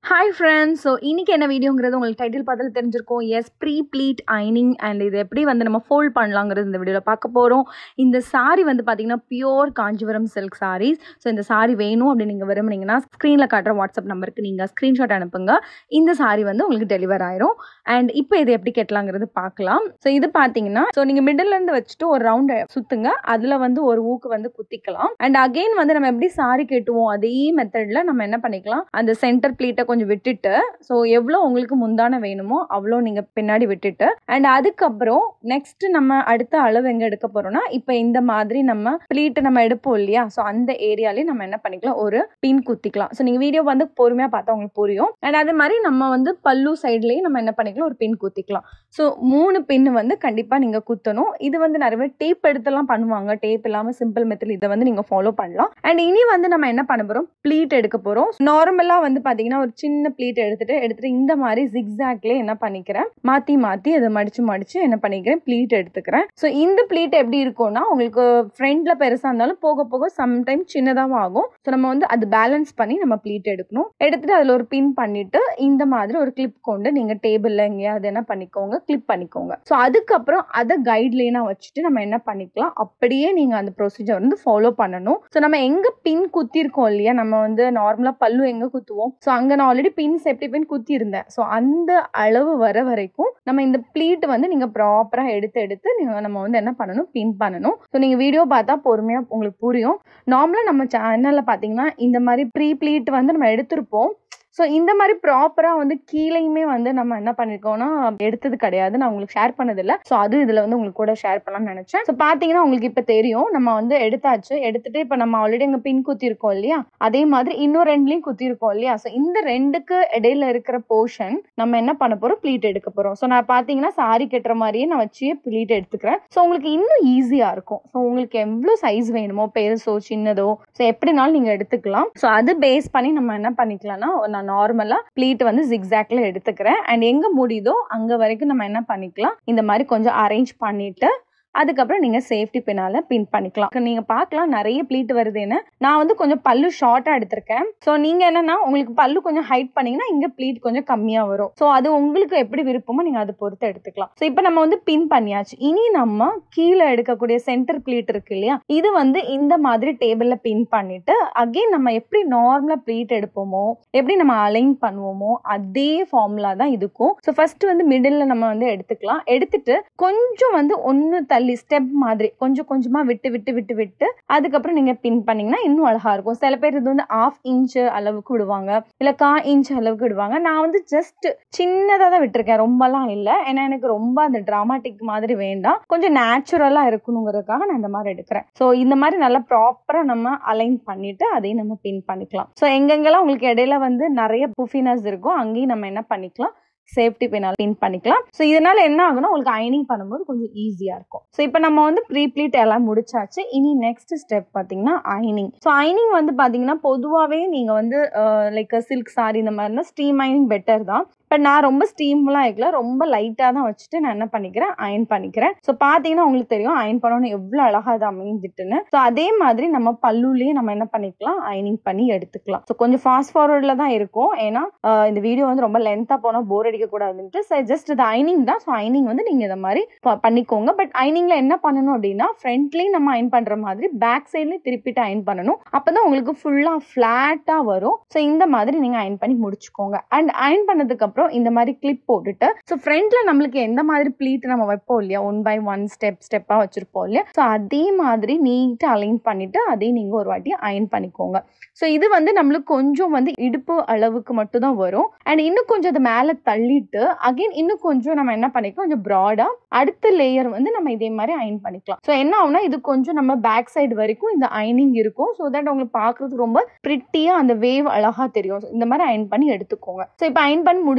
hi friends so இன்னைக்கு என்ன வீடியோங்கிறது உங்களுக்கு டைட்டில் பார்த்தாலும் தெரிஞ்சிருக்கும் எஸ் ப்ரீ ப்ளீட் ஐனிங் அண்ட் இது எப்படி வந்து நம்ம ஃபோல்ட் பண்ணலாங்கிறது இந்த வீடியோவில் பார்க்க போகிறோம் இந்த சாரி வந்து பார்த்தீங்கன்னா pure Kanchipuram silk saris so இந்த சாரி வேணும் அப்படின்னு நீங்கள் விரும்புனீங்கன்னா ஸ்க்ரீனில் காட்டுற வாட்ஸ்அப் நம்பருக்கு நீங்கள் ஸ்க்ரீன்ஷாட் அனுப்புங்க இந்த சாரி வந்து உங்களுக்கு டெலிவர் ஆயிரும் அண்ட் இப்போ இது எப்படி கட்டலாங்கிறது பார்க்கலாம் ஸோ இது பார்த்தீங்கன்னா ஸோ நீங்கள் மிடில்லேருந்து வச்சுட்டு ஒரு ரவுண்ட் சுற்றுங்க அதில் வந்து ஒரு ஊக்கு வந்து குத்திக்கலாம் அண்ட் அகெயின் வந்து நம்ம எப்படி சாரி கட்டுவோம் அதே மெத்தடில் நம்ம என்ன பண்ணிக்கலாம் அந்த சென்டர் ப்ளீட்டை கொஞ்சம் விட்டுட்டு ஸோ எவ்வளோ உங்களுக்கு முந்தான வேணுமோ அவ்வளோ நீங்கள் பின்னாடி விட்டுட்டு அண்ட் அதுக்கப்புறம் நெக்ஸ்ட் நம்ம அடுத்த அளவு எங்கே எடுக்க போகிறோம்னா இப்போ இந்த மாதிரி நம்ம ப்ளீட்டை நம்ம எடுப்போம் இல்லையா ஸோ அந்த ஏரியாலேயே நம்ம என்ன பண்ணிக்கலாம் ஒரு பின் குத்திக்கலாம் ஸோ நீங்கள் வீடியோ வந்து பொறுமையாக பார்த்தா உங்களுக்கு புரியும் அண்ட் அது மாதிரி நம்ம வந்து பல்லு சைட்லேயும் நம்ம என்ன பண்ணிக்கலாம் ஒரு பின் குத்திக்கலாம் ஸோ மூணு பின் வந்து கண்டிப்பாக நீங்கள் குத்தணும் இது வந்து நிறைய பேர் டேப் எடுத்துலாம் பண்ணுவாங்க டேப் இல்லாமல் சிம்பிள் மெத்தட் இதை வந்து நீங்கள் ஃபாலோ பண்ணலாம் அண்ட் இனி வந்து நம்ம என்ன பண்ண போகிறோம் ப்ளீட் எடுக்க போகிறோம் நார்மலாக வந்து பார்த்தீங்கன்னா ஒரு சின்ன ப்ளீட் எடுத்துட்டு எடுத்துட்டு இந்த மாதிரி ஜிக்ஸாக்லேயே என்ன பண்ணிக்கிறேன் மாற்றி மாற்றி அதை மடிச்சு மடிச்சு என்ன பண்ணிக்கிறேன் ப்ளீட் எடுத்துக்கிறேன் ஸோ இந்த ப்ளீட் எப்படி இருக்கும்னா உங்களுக்கு ஃப்ரண்ட்ல பெருசாக இருந்தாலும் போக போக சம்டைம் சின்னதாகவும் ஆகும் ஸோ நம்ம வந்து அது பேலன்ஸ் பண்ணி நம்ம ப்ளீட் எடுக்கணும் எடுத்துட்டு அதில் ஒரு பின் பண்ணிட்டு இந்த மாதிரி ஒரு கிளிப் கொண்டு நீங்கள் டேபிளில் எங்கேயாவது என்ன பண்ணிக்கோங்க கிளிப் பண்ணிக்கோங்க ஸோ அதுக்கப்புறம் அதை கைட்லைனாக வச்சுட்டு நம்ம என்ன பண்ணிக்கலாம் அப்படியே நீங்கள் அந்த ப்ரொசீஜர் வந்து ஃபாலோ பண்ணணும் ஸோ நம்ம எங்கே பின் குத்திருக்கோம் இல்லையா நம்ம வந்து நார்மலாக பல்லு எங்கே குத்துவோம் ஸோ அங்கே நான் ஆல்ரெடி பின் சேஃப்டி பின் குத்தி இருந்தேன் ஸோ அந்த அளவு வர வரைக்கும் நம்ம இந்த ப்ளீட் வந்து நீங்கள் ப்ராப்பராக எடுத்து எடுத்து நீங்கள் நம்ம வந்து என்ன பண்ணணும் பின் பண்ணணும் ஸோ நீங்கள் வீடியோ பார்த்தா பொறுமையாக உங்களுக்கு புரியும் நார்மலாக நம்ம சேனலில் பார்த்தீங்கன்னா இந்த மாதிரி ப்ரீ ப்ளீட் வந்து நம்ம எடுத்திருப்போம் ஸோ இந்த மாதிரி ப்ராப்பராக வந்து கீழேயுமே வந்து நம்ம என்ன பண்ணிருக்கோம்னா எடுத்தது கிடையாது நான் உங்களுக்கு ஷேர் பண்ணதில்லை ஸோ அது இதில் வந்து உங்களுக்கு கூட ஷேர் பண்ணலாம்னு நினச்சேன் ஸோ பார்த்தீங்கன்னா உங்களுக்கு இப்போ தெரியும் நம்ம வந்து எடுத்தாச்சு எடுத்துட்டு இப்போ நம்ம ஆல்ரெடி அங்கே பின் குத்திருக்கோம் இல்லையா அதே மாதிரி இன்னும் ரெண்டுலையும் குத்திருக்கோம் இல்லையா ஸோ இந்த ரெண்டுக்கு இடையில இருக்கிற போர்ஷன் நம்ம என்ன பண்ண போகிறோம் ப்ளீட் எடுக்க போகிறோம் ஸோ நான் பார்த்தீங்கன்னா சாரி கட்டுற மாதிரியே நான் வச்சு ப்ளீட் எடுத்துக்கிறேன் ஸோ உங்களுக்கு இன்னும் ஈஸியாக இருக்கும் ஸோ உங்களுக்கு எவ்வளோ சைஸ் வேணுமோ பெருசோ சின்னதோ ஸோ எப்படினாலும் நீங்கள் எடுத்துக்கலாம் ஸோ அது பேஸ் பண்ணி நம்ம என்ன பண்ணிக்கலாம்னா நான் நார்மலாக ப்ளீட் வந்து ஜிக்ஸாக்ல எடுத்துக்கிறேன் அண்ட் எங்கே முடியுதோ அங்கே வரைக்கும் நம்ம என்ன பண்ணிக்கலாம் இந்த மாதிரி கொஞ்சம் அரேஞ்ச் பண்ணிட்டு அதுக்கப்புறம் நீங்கள் சேஃப்டி பின்னால் பின் பண்ணிக்கலாம் நீங்கள் பார்க்கலாம் நிறைய ப்ளீட் வருதுன்னு நான் வந்து கொஞ்சம் பல்லு ஷார்ட்டாக எடுத்திருக்கேன் ஸோ நீங்கள் என்னன்னா உங்களுக்கு பல்லு கொஞ்சம் ஹைட் பண்ணீங்கன்னா இங்கே ப்ளீட் கொஞ்சம் கம்மியாக வரும் ஸோ அது உங்களுக்கு எப்படி விருப்பமோ நீங்கள் அதை பொறுத்து எடுத்துக்கலாம் ஸோ இப்போ நம்ம வந்து பின் பண்ணியாச்சு இனி நம்ம கீழே எடுக்கக்கூடிய சென்டர் ப்ளீட் இருக்கு இல்லையா இது வந்து இந்த மாதிரி டேபிளில் பின் பண்ணிட்டு அகெயின் நம்ம எப்படி நார்மலாக ப்ளீட் எடுப்போமோ எப்படி நம்ம அலைன் பண்ணுவோமோ அதே ஃபார்முலா தான் இதுக்கும் ஸோ ஃபர்ஸ்ட் வந்து மிடில் நம்ம வந்து எடுத்துக்கலாம் எடுத்துட்டு கொஞ்சம் வந்து ஒன்று தள்ளி தள்ளி ஸ்டெப் மாதிரி கொஞ்சம் கொஞ்சமா விட்டு விட்டு விட்டு விட்டு அதுக்கப்புறம் நீங்க பின் பண்ணீங்கன்னா இன்னும் அழகா இருக்கும் சில பேர் இது வந்து ஆஃப் இன்ச் அளவுக்கு விடுவாங்க இல்ல கா இன்ச் அளவுக்கு விடுவாங்க நான் வந்து ஜஸ்ட் சின்னதாக தான் விட்டுருக்கேன் ரொம்பலாம் இல்லை ஏன்னா எனக்கு ரொம்ப அந்த டிராமாட்டிக் மாதிரி வேண்டாம் கொஞ்சம் நேச்சுரலா இருக்கணுங்கிறதுக்காக நான் இந்த மாதிரி எடுக்கிறேன் ஸோ இந்த மாதிரி நல்லா ப்ராப்பரா நம்ம அலைன் பண்ணிட்டு அதையும் நம்ம பின் பண்ணிக்கலாம் ஸோ எங்கெங்கெல்லாம் உங்களுக்கு இடையில வந்து நிறைய புஃபினஸ் இருக்கும் அங்கேயும் நம்ம என்ன பண்ணிக்கலாம் சேஃப்டி பின்னால் பின் பண்ணிக்கலாம் ஸோ இதனால என்ன ஆகும்னா உங்களுக்கு அயனிங் பண்ணும்போது கொஞ்சம் ஈஸியாக இருக்கும் ஸோ இப்போ நம்ம வந்து ப்ரீப்ளீட் எல்லாம் முடிச்சாச்சு இனி நெக்ஸ்ட் ஸ்டெப் பார்த்தீங்கன்னா அயனிங் ஸோ அயனிங் வந்து பார்த்தீங்கன்னா பொதுவாகவே நீங்கள் வந்து லைக் சில்க் சாரி இந்த மாதிரினா ஸ்டீம் அயனிங் பெட்டர் தான் பட் நான் ரொம்ப ஸ்டீம்லாம் ஆகிக்கல ரொம்ப லைட்டாக தான் வச்சுட்டு நான் என்ன பண்ணிக்கிறேன் அயன் பண்ணிக்கிறேன் ஸோ பார்த்தீங்கன்னா உங்களுக்கு தெரியும் அயன் பண்ணணும் எவ்வளோ அழகாக அது அமைஞ்சிட்டுன்னு ஸோ அதே மாதிரி நம்ம பல்லுலேயே நம்ம என்ன பண்ணிக்கலாம் அயனிங் பண்ணி எடுத்துக்கலாம் ஸோ கொஞ்சம் ஃபாஸ்ட் ஃபார்வர்டில் தான் இருக்கும் ஏன்னா இந்த வீடியோ வந்து ரொம்ப லென்த்தாக போனால் போர் அடிக்கக்கூடாதுன்ட்டு ஸோ ஜஸ்ட் இது அயனிங் தான் ஸோ அயனிங் வந்து நீங்கள் இதை மாதிரி பண்ணிக்கோங்க பட் அயனிங்கில் என்ன பண்ணணும் அப்படின்னா ஃப்ரண்ட்லேயும் நம்ம அயன் பண்ணுற மாதிரி பேக் சைட்லேயும் திருப்பிட்டு அயன் பண்ணணும் அப்போ தான் உங்களுக்கு ஃபுல்லாக ஃப்ளாட்டாக வரும் ஸோ இந்த மாதிரி நீங்கள் அயன் பண்ணி முடிச்சுக்கோங்க அண்ட் அயன் பண்ணதுக்கு அப்புறம் இந்த மாதிரி கிளிப் போட்டுட்டு ஸோ ஃப்ரண்ட்ல நம்மளுக்கு எந்த மாதிரி ப்ளீட் நம்ம வைப்போம் இல்லையா ஒன் பை ஒன் ஸ்டெப் ஸ்டெப்பாக வச்சிருப்போம் இல்லையா ஸோ அதே மாதிரி நீட்டாக அலைன் பண்ணிட்டு அதையும் நீங்கள் ஒரு வாட்டி அயன் பண்ணிக்கோங்க ஸோ இது வந்து நம்மளுக்கு கொஞ்சம் வந்து இடுப்பு அளவுக்கு மட்டும் தான் வரும் அண்ட் இன்னும் கொஞ்சம் அதை மேலே தள்ளிட்டு அகைன் இன்னும் கொஞ்சம் நம்ம என்ன பண்ணிக்கலாம் கொஞ்சம் ப்ராடாக அடுத்த லேயர் வந்து நம்ம இதே மாதிரி அயன் பண்ணிக்கலாம் ஸோ என்ன ஆகுனா இது கொஞ்சம் நம்ம பேக் சைடு வரைக்கும் இந்த அயனிங் இருக்கும் ஸோ தட் உங்களுக்கு பார்க்குறதுக்கு ரொம்ப ப்ரிட்டியாக அந்த வேவ் அழகாக தெரியும் இந்த மாதிரி அயன் பண்ணி எடுத்துக்கோங்க ஸோ இப்போ அயன் பண்ணி முடிச்சு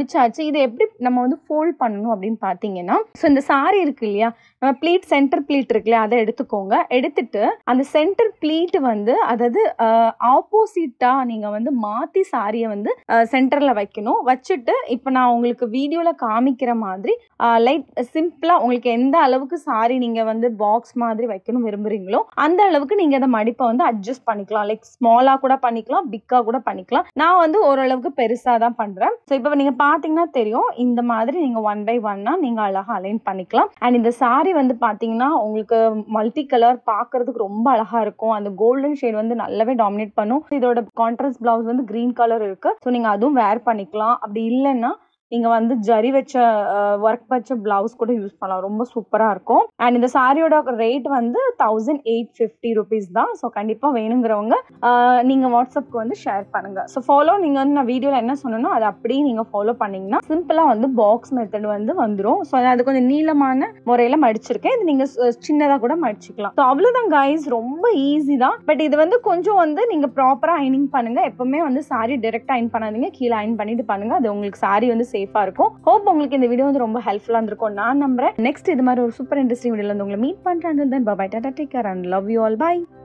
முடிச்சாச்சு இதை எப்படி நம்ம வந்து ஃபோல்ட் பண்ணணும் அப்படின்னு பார்த்தீங்கன்னா ஸோ இந்த சாரி இருக்கு இல்லையா நம்ம ப்ளீட் சென்டர் ப்ளீட் இருக்கு இல்லையா அதை எடுத்துக்கோங்க எடுத்துட்டு அந்த சென்டர் ப்ளீட் வந்து அதாவது ஆப்போசிட்டாக நீங்கள் வந்து மாற்றி சாரியை வந்து சென்டரில் வைக்கணும் வச்சுட்டு இப்போ நான் உங்களுக்கு வீடியோவில் காமிக்கிற மாதிரி லைட் சிம்பிளாக உங்களுக்கு எந்த அளவுக்கு சாரி நீங்கள் வந்து பாக்ஸ் மாதிரி வைக்கணும் விரும்புகிறீங்களோ அந்த அளவுக்கு நீங்கள் அந்த மடிப்பை வந்து அட்ஜஸ்ட் பண்ணிக்கலாம் லைக் ஸ்மாலாக கூட பண்ணிக்கலாம் பிக்காக கூட பண்ணிக்கலாம் நான் வந்து ஓரளவுக்கு பெருசாக தான் பண்ணுறேன் ஸோ இப்போ நீங்கள் பார்த்தீங்கன்னா தெரியும் இந்த மாதிரி நீங்கள் ஒன் பை ஒன்னாக நீங்கள் அழகாக அலைன் பண்ணிக்கலாம் அண்ட் இந்த சாரி வந்து பார்த்தீங்கன்னா உங்களுக்கு மல்டி கலர் பார்க்கறதுக்கு ரொம்ப அழகாக இருக்கும் அந்த கோல்டன் ஷேட் வந்து நல்லாவே டாமினேட் பண்ணும் இதோட கான்ட்ராஸ்ட் பிளவுஸ் வந்து க்ரீன் கலர் இருக்கு ஸோ நீங்கள் அதுவும் வேர் பண்ணிக்கலாம் அப்படி இல்லைன்னா நீங்கள் வந்து ஜரி வச்ச ஒர்க் வச்ச பிளவுஸ் கூட யூஸ் பண்ணலாம் ரொம்ப சூப்பராக இருக்கும் அண்ட் இந்த சாரியோட ரேட் வந்து தௌசண்ட் எயிட் ஃபிஃப்டி ருபீஸ் தான் ஸோ கண்டிப்பாக வேணுங்கிறவங்க நீங்கள் வாட்ஸ்அப்க்கு வந்து ஷேர் பண்ணுங்கள் ஸோ ஃபாலோ நீங்கள் வந்து நான் வீடியோவில் என்ன சொன்னனோ அதை அப்படியே நீங்கள் ஃபாலோ பண்ணிங்கன்னா சிம்பிளாக வந்து பாக்ஸ் மெத்தட் வந்து வந்துடும் ஸோ அது கொஞ்சம் நீளமான முறையில் மடிச்சிருக்கேன் இது நீங்கள் சின்னதாக கூட மடிச்சிக்கலாம் ஸோ அவ்வளோதான் கைஸ் ரொம்ப ஈஸி தான் பட் இது வந்து கொஞ்சம் வந்து நீங்கள் ப்ராப்பராக அயனிங் பண்ணுங்கள் எப்பவுமே வந்து சாரி டேரெக்டாக அயன் பண்ணாதீங்க கீழே அயன் பண்ணிட்டு பண்ணுங்கள் அது உங்களுக்கு சாரி வந்து சேஃபாக இருக்கும் ஹோப் உங்களுக்கு இந்த வீடியோ வந்து ரொம்ப ஹெல்ப்ஃபுல்லாக இருந்திருக்கும் நான் நம்புறேன் நெக்ஸ்ட் இது மாதிரி ஒரு சூப்பர் இன்ட்ரெஸ்டிங் வீடியோவில் வந்து உங்களை மீட் பண்ணுறேன் then bye tata take care and love you all by